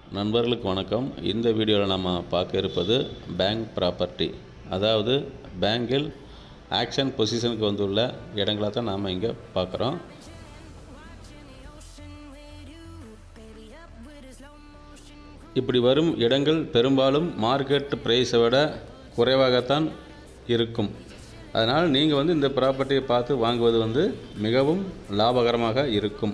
நண்பர்களுக்கு வணக்கம் இந்த வீடியோவில் நம்ம பார்க்க இருப்பது பேங்க் ப்ராப்பர்ட்டி அதாவது பேங்கில் ஆக்ஷன் பொசிஷனுக்கு வந்துள்ள இடங்களை தான் நாம் இங்கே பார்க்குறோம் இப்படி வரும் இடங்கள் பெரும்பாலும் மார்க்கெட் ப்ரைஸை விட குறைவாகத்தான் இருக்கும் அதனால் நீங்கள் வந்து இந்த ப்ராப்பர்ட்டியை பார்த்து வாங்குவது வந்து மிகவும் லாபகரமாக இருக்கும்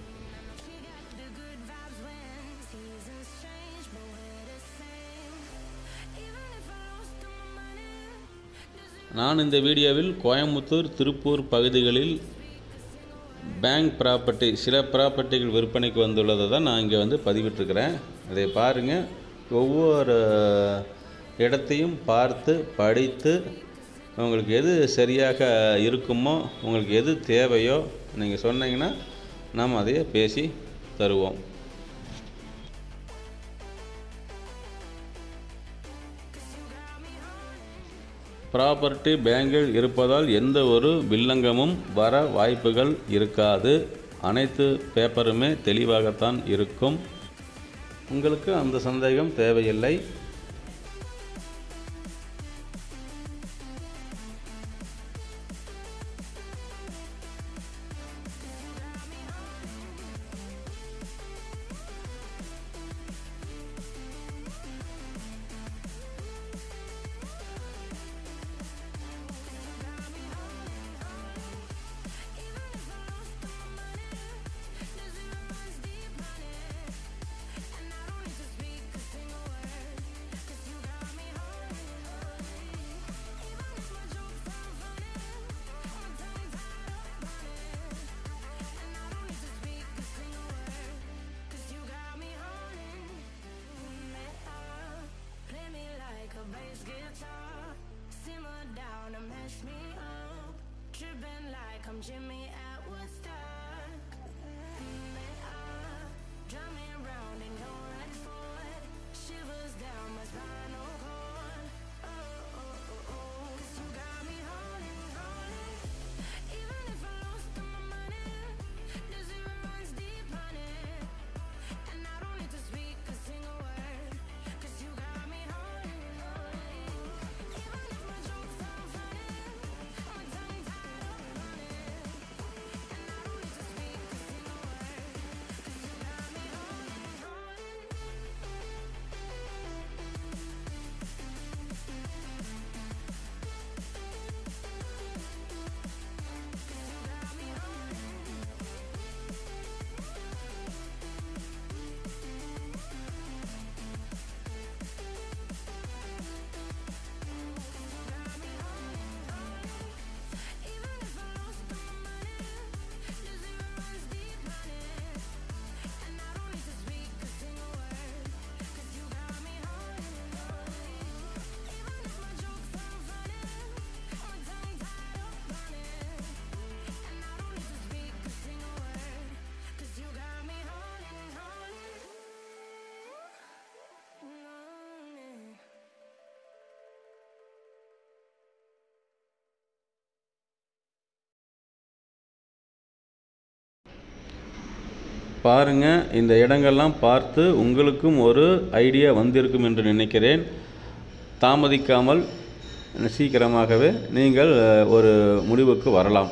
நான் இந்த வீடியோவில் கோயம்புத்தூர் திருப்பூர் பகுதிகளில் பேங்க் ப்ராப்பர்ட்டி சில ப்ராப்பர்ட்டிகள் விற்பனைக்கு வந்துள்ளதை தான் நான் இங்கே வந்து பதிவிட்டிருக்கிறேன் அதை பாருங்கள் ஒவ்வொரு இடத்தையும் பார்த்து படித்து உங்களுக்கு எது சரியாக இருக்குமோ உங்களுக்கு எது தேவையோ நீங்கள் சொன்னீங்கன்னா நாம் அதையே பேசி தருவோம் ப்ராப்பர்ட்டி பேங்கில் இருப்பதால் எந்த ஒரு வில்லங்கமும் வர வாய்ப்புகள் இருக்காது அனைத்து பேப்பருமே தெளிவாகத்தான் இருக்கும் உங்களுக்கு அந்த சந்தேகம் தேவையில்லை Play me like a bass guitar. Simmer down and mess me up. Tripping like I'm Jimmy at Woodstock. Drive me around in your red Ford. Shivers down my spinal cord. Oh, oh, oh, oh. 'Cause you got me holding, holding. Even if I lost all my money, the zero runs deep, honey. And I don't need to speak a single word. 'Cause you got me holding, holding. Even if my jokes sound funny, my tongue tied up running. And I don't need to speak a single word. 'Cause you got me holding, holding. Even if I lost all my money, the zero runs deep, honey. And I don't need to speak a single word. 'Cause you got me holding, holding. Even if my jokes sound funny, my tongue tied up running. And I don't need to speak a single word. 'Cause you got me holding, holding. Holding. பாருங்கள் இந்த இடங்கள்லாம் பார்த்து உங்களுக்கும் ஒரு idea வந்திருக்கும் என்று நினைக்கிறேன் தாமதிக்காமல் சீக்கிரமாகவே நீங்கள் அஹ், ஒரு முடிவுக்கு வரலாம்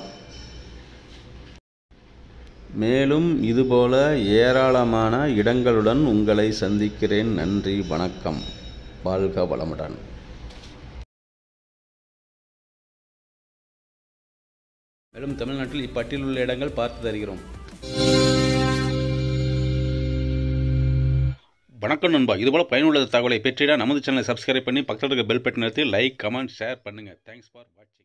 மேலும் இதுபோல ஏராளமான இடங்களுடன் உங்களை சந்திக்கிறேன் நன்றி வணக்கம் வாழ்க வளமுடன் மேலும் தமிழ்நாட்டில் இப்பட்டியலில் உள்ள இடங்கள் பார்த்து தருகிறோம் வணக்கம் நண்பா இதுபோல் பயனுள்ள தகவலை பெற்றிட நமது சேனலை சப்ஸ்கிரைப் பண்ணி பக்கத்தில் இருக்க பெல் பட்டன் நிறுத்தி லைக் கமெண்ட் ஷேர் பண்ணுங்கள் தேங்க்ஸ் ஃபார் வாட்சிங்